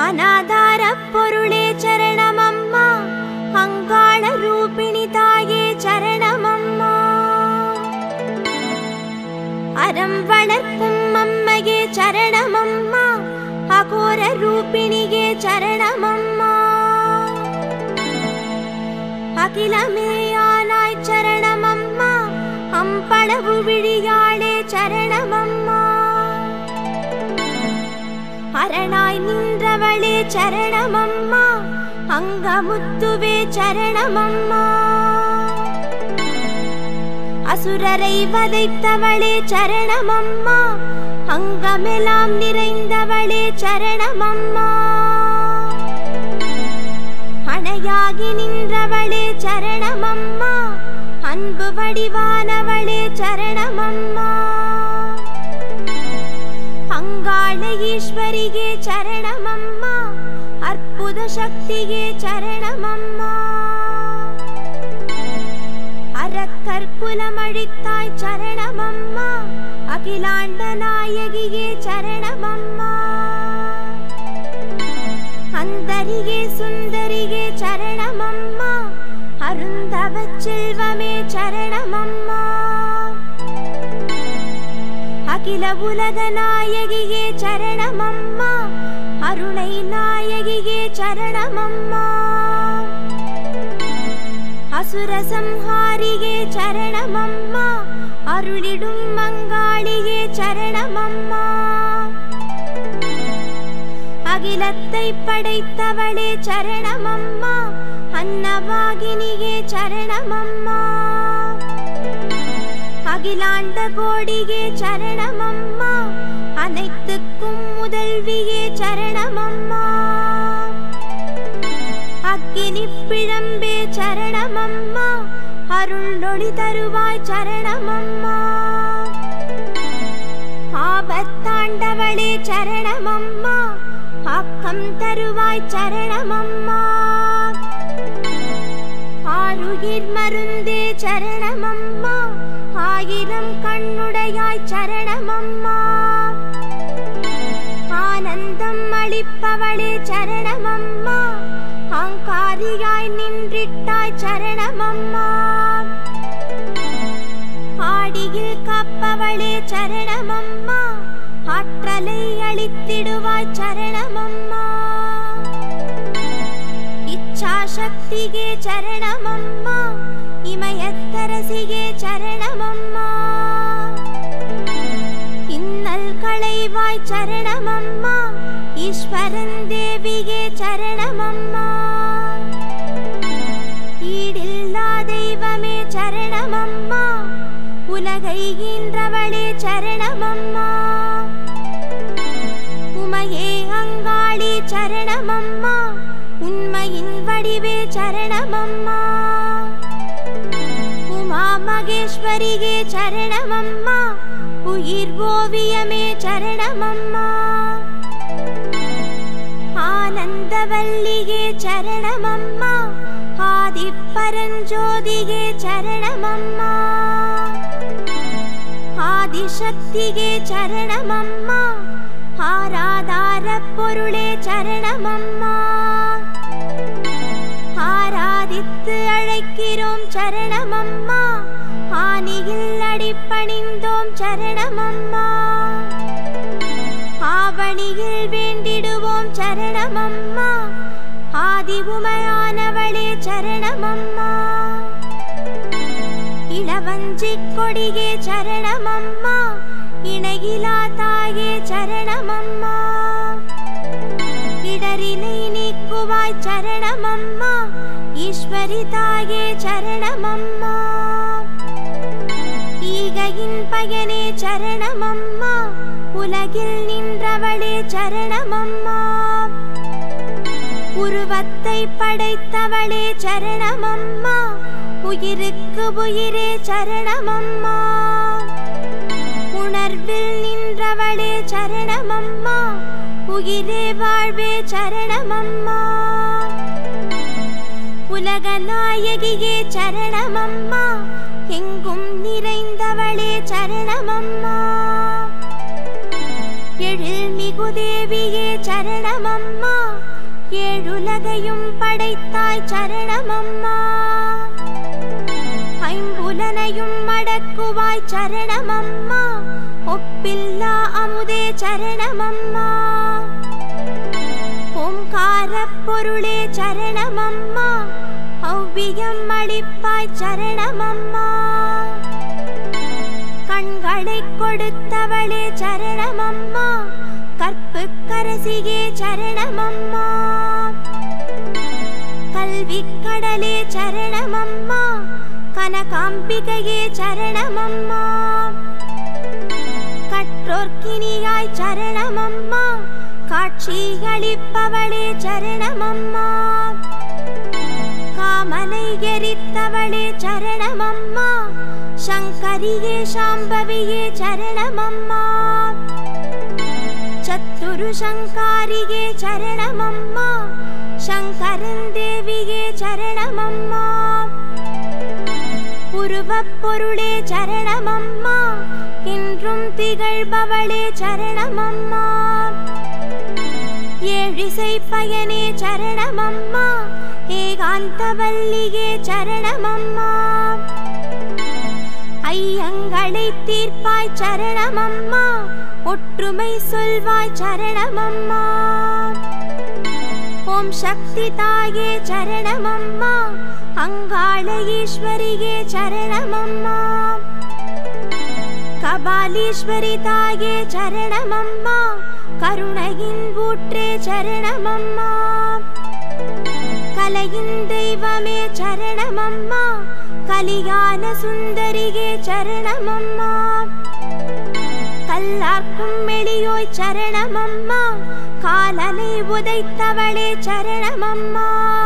அனாதார பொருளே சரணமம்மா அங்காள ரூபிணி தாயே சரணமம்மா அறம் வளர்க்கும் அம்மையே சரணமம்மா அகோர ரூபிணியே சரணமம்மா அகிலமேயானாய் சரணமம்மா அம்பளவு விழியாளே சரணமம்மா அரணாய் நின்றவளே சரணமம்மா அங்கமுத்துவே சரணமம்மா அசுரரை வதைத்தவளே சரணமம்மா அங்கமெல்லாம் நிறைந்தவளே சரணமம்மா அணையாகி நின்றவளே சரணமம்மா அன்பு வடிவானவளே சரணமம்மா அங்காள ஈஸ்வரியே சரணமம்மா அற்புத சக்தியே சரணமம்மா அறக்கற்குலமழித்தாய் சரணமம்மா அகிலாண்ட நாயகியே சரணமம்மா அந்தரியே சுந்தரியே சரணமம்மா அருந்தவச் செல்வமே சரணமம்மா அகில உலக நாயகியே சரணமம்மா அருணை நாயகியே சரணமம்மா அசுர சம்ஹாரியே சரணமம்மா அருளிடும் மங்காளியே சரணமம்மா அகிலத்தை படைத்தவளே சரணமம்மா அன்னவாகினியே சரணமம்மா அகிலாண்ட கோடியே சரணமம்மா அனைத்துக்கும் முதல்வியே சரணமம்மா அக்கினி பிழம்பே சரணமம்மா அருளொளி தருவாய் சரணமம்மா ஆபத்தாண்டவளே சரணமம்மா ஆக்கம் தருவாய் சரணமம்மா ஆருயிர் மருந்தே சரணமம்மா ஆயிரம் கண்ணுடையாய் சரணமம்மா ஆனந்தம் அளிப்பவளே சரணமம்மா ஆங்காரியாய் நின்றிட்டாய் சரணமம்மா ஆடியில் காப்பவளே சரணமம்மா ஆற்றலை அளித்திடுவாய் சரணமம்மா இச்சாசக்தியே சரணமம்மா இமயத்தரசியே சரணமம்மா இன்னல் களைவாய் சரணமம்மா ஈஸ்வரன் தேவியே சரணமம்மா ஈடில்லா தெய்வமே சரணமம்மா உலகை ஈன்றவளே சரணமம்மா உமையே அங்காளி சரணமம்மா உண்மையின் வடிவே சரணமம்மா உமா மகேஸ்வரியே சரணமம்மா உயிர் ஓவியமே சரணமம்மா ஆனந்தவல்லியே சரணமம்மா ஆதிப்பரஞ்சோதியே சரணமம்மா ஆதிசக்தியே சரணமம்மா ஆராதார பொருளே சரணமம்மா ஆராதித்து அழைக்கிறோம் சரணமம்மா ஆனியில் அடிப்பணிந்தோம் சரணமம்மா ஆவணியில் வேண்டிடுவோம் சரணமம்மா ஆதி உமையானவளே சரணமம்மா இளவஞ்சி கொடியே சரணமம்மா இணையிலா தாயே சரணமம்மா இடரினை நீக்குவாய் சரணமம்மா ஈஸ்வரி தாயே சரணமம்மா ஈகையின் பயனே சரணமம்மா உலகில் நின்றவளே சரணமம்மா உருவத்தை படைத்தவளே சரணமம்மா உயிருக்கு உயிரே சரணமம்மா உணர்வில் நின்றவளே சரணமம்மா உயிரே வாழ்வே சரணமம்மா உலக நாயகியே சரணமம்மா எங்கும் நிறைந்தவளே சரணமம்மா எழில் மிகு தேவியே சரணமம்மா ஏழுலகையும் படைத்தாய் சரணமம்மா ஐம்புலனையும் அடக்குவாய் சரணமம்மா ஒப்பில்லா அமுதே சரணமம்மா ஓம்கார பொருளே சரணமம்மா ஔவியம் அளிப்பாய் சரணமம்மா கண்களை கொடுத்தவளே சரணமம்மா கற்பு கரசியே சரணமம்மா கல்வி கடலே சரணமம்மா கனகாம்பிகையே சரணமம்மா கற்றோர்க்கினியாய் சரணமம்மா காட்சி அளிப்பவளே சரணமம்மா காமனை எரித்தவளே சரணமம்மா சங்கரியே சாம்பவியே சரணமம்மா சத்துரு சங்காரியே சரணமம்மா சங்கரன் தேவியே சரணமம்மா உருவப் பொருளே சரணமம்மா என்றும் திகழ்பவளே சரணமம்மா ஏழிசை பயனே சரணமம்மா ஏகாந்தவல்லியே சரணமம்மா ஐயங்களை தீர்ப்பாய் சரணமம்மா ஒற்றுமை சொல்வாய் சரணமம்மா ஓம் சக்தி தாயே சரணமம்மா அங்காள ஈஸ்வரியே சரணமம்மா கபாலீஸ்வரி தாயே சரணமம்மா கருணையின் ஊற்றே சரணமம்மா கலையின் தெய்வமே சரணமம்மா கலியான சுந்தரியே சரணமம்மா கல்லார்க்கும் மெளியோய் சரணமம்மா காலனை உதைத்தவளே சரணமம்மா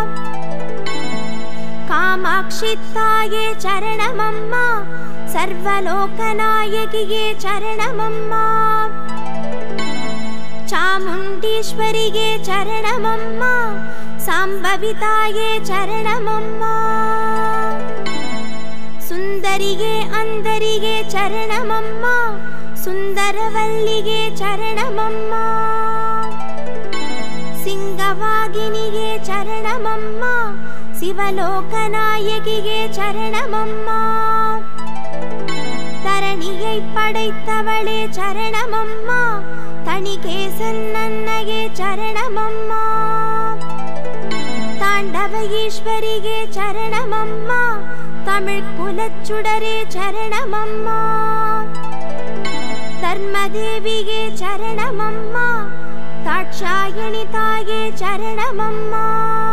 காமாட்சி தாயே சரணமம்மா சர்வலோகநாயகியே சரணமம்மா சாமுண்டீஸ்வரியே சரணமம்மா சாம்பவிதாயே சரணமம்மா சுந்தரியே அந்தரியே சரணமம்மா சுந்தரவல்லியே சரணமம்மா சிங்கவாகினியே சரணமம்மா சிவலோகநாயகியே சரணமம்மா தரணியை படைத்தவளே சரணமம்மா தணிகேசன் அன்னையே சரணமம்மா தாண்டவ ஈஸ்வரியே சரணமம்மா தமிழ் குலச்சுடரே சரணமம்மா தர்மதேவியே சரணமம்மா தாட்சாயணி தாயே சரணமம்மா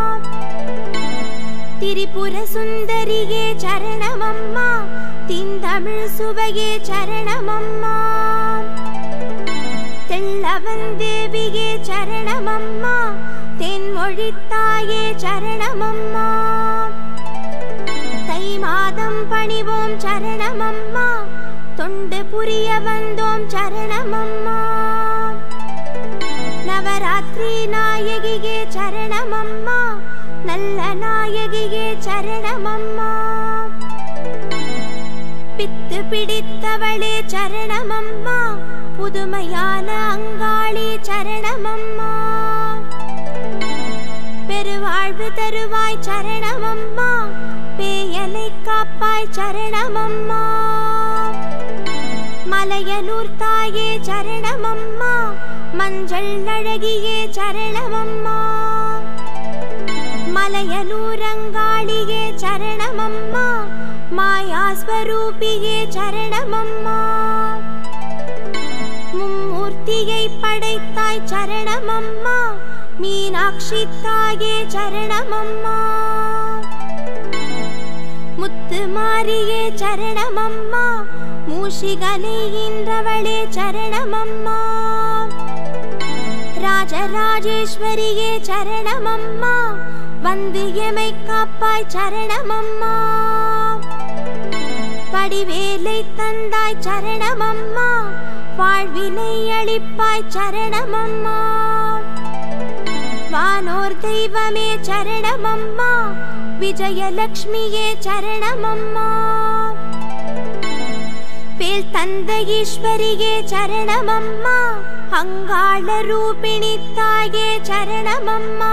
திரிபுர சுந்தரியே சரணமம்மா திந்தமிழ் சுவையே சரணமம்மா தெள்ளவன் தேவியே சரணமம்மா தென்மொழி தாயே சரணமம்மா தை மாதம் பணிவோம் சரணமம்மா தொண்டு புரிய வந்தோம் சரணமம்மா நவராத்திரி நாயகியே சரணமம்மா நல்ல நாயகியே சரணமம்மா பித்து பிடித்தவளே சரணமம்மா புதுமையான அங்காளி சரணமம்மா பெருவாழ்வு தருவாய் சரணமம்மா பேயலை காப்பாய் சரணமம்மா மலையனூர் தாயே சரணமம்மா மஞ்சள் அழகியே சரணமம்மா மலையனூரங்காளியே சரணமம்மா மாயாஸ்வரூபியே சரணமம்மா மும்மூர்த்தியை படைத்தாய் சரணமம்மா மீனாட்சி தாயே சரணமம்மா முத்து மாரியே சரணமம்மா மூஷிகனை ஈன்றவளே சரணமம்மா ராஜராஜேஸ்வரியே சரணமம்மா வந்து எமை காப்பாய் சரணமம்மா படிவேலை தந்தாய் சரணமம்மா வாழ்வினை அளிப்பாய் சரணமம்மா வானோர் தெய்வமே சரணமம்மா விஜயலக்ஷ்மியே சரணமம்மா வேல் தந்த ஈஸ்வரியே சரணமம்மா அங்காள ரூபிணி தாயே சரணமம்மா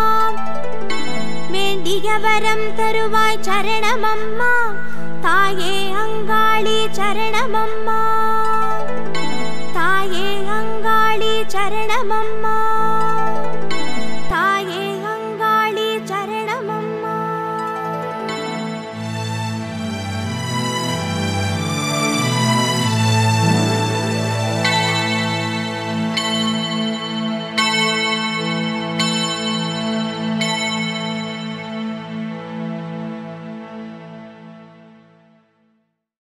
வேண்டிய வரம் தருவாய் சரணமம்மா தாயே அங்காளி சரணமம்மா தாயே அங்காளி சரணமம்மா